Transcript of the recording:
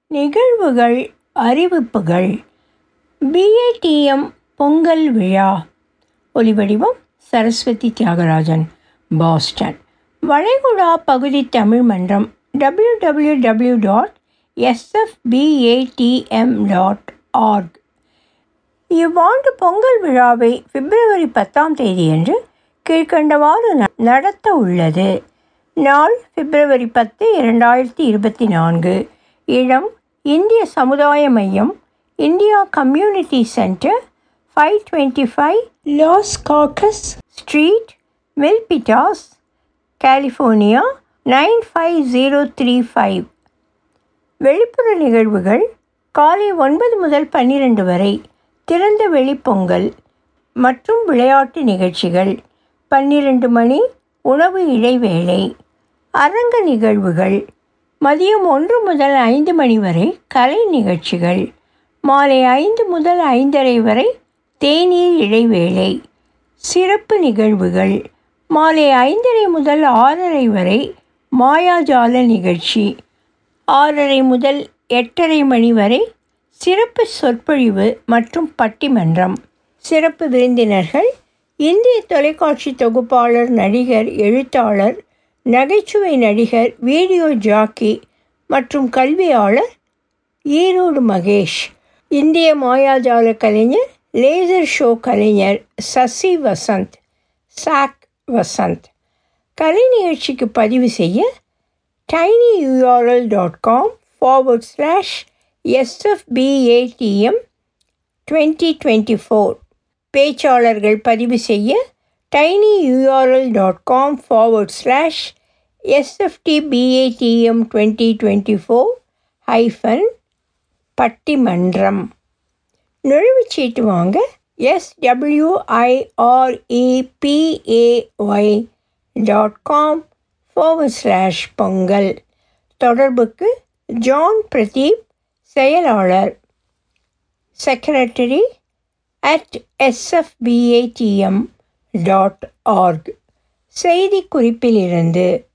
நிகழ்வுகள் அறிவிப்புகள் பிஏடிஎம் பொங்கல் விழா ஒலிவடிவம் சரஸ்வதி தியாகராஜன் பாஸ்டன் வளைகுடா பகுதி தமிழ் மன்றம் W W W dot SFBATM dot org இவ்வாண்டு பொங்கல் விழாவை பிப்ரவரி பத்தாம் தேதியன்று கீழ்கண்டவாறு ந- நடத்த உள்ளது நாள் பிப்ரவரி பத்து இரண்டாயிரத்தி இருபத்தி நான்கு இடம் இந்திய சமுதாய மையம் India community centre five twenty five Los Coches street Milpitas California nine five zero three five வெளிப்புற நிகழ்வுகள் காலை ஒன்பது முதல் பன்னிரண்டு வரை திறந்த வெளி பொங்கல் மற்றும் விளையாட்டு நிகழ்ச்சிகள் பன்னிரண்டு மணி உணவு இடைவேளை அரங்க நிகழ்வுகள் மதியம் ஒன்று முதல் ஐந்து மணி வரை கலை நிகழ்ச்சிகள் மாலை ஐந்து முதல் ஐந்தரை வரை தேநீர் இடைவேளை சிறப்பு நிகழ்வுகள் மாலை ஐந்தரை முதல் ஆறரை வரை மாயாஜால நிகழ்ச்சி ஆறரை முதல் எட்டரை மணி வரை சிறப்பு சொற்பொழிவு மற்றும் பட்டிமன்றம் சிறப்பு விருந்தினர்கள் இந்திய தொலைக்காட்சி தொகுப்பாளர் நடிகர் எழுத்தாளர் நகைச்சுவை நடிகர் வீடியோ ஜாக்கி மற்றும் கல்வியாளர் ஈரோடு மகேஷ் இந்திய மாயாஜால கலைஞர் லேசர் ஷோ கலைஞர் சசி வசந்த் சாக் வசந்த் கலை நிகழ்ச்சிக்கு பதிவு செய்ய tinyurl.com forward slash sfbatm 2024 பேச்சாளர்கள் பதிவு செய்ய tinyurl.com forward slash sftbatm 2024 hyphen பட்டிமன்றம் நுழைவுச்சீட்டு வாங்க swirepay dot com forward slash Pongal தொடர்புக்கு ஜான் பிரதீப் செயலாளர் secretary at SFBATM dot org செய்தி குறிப்பிலிருந்து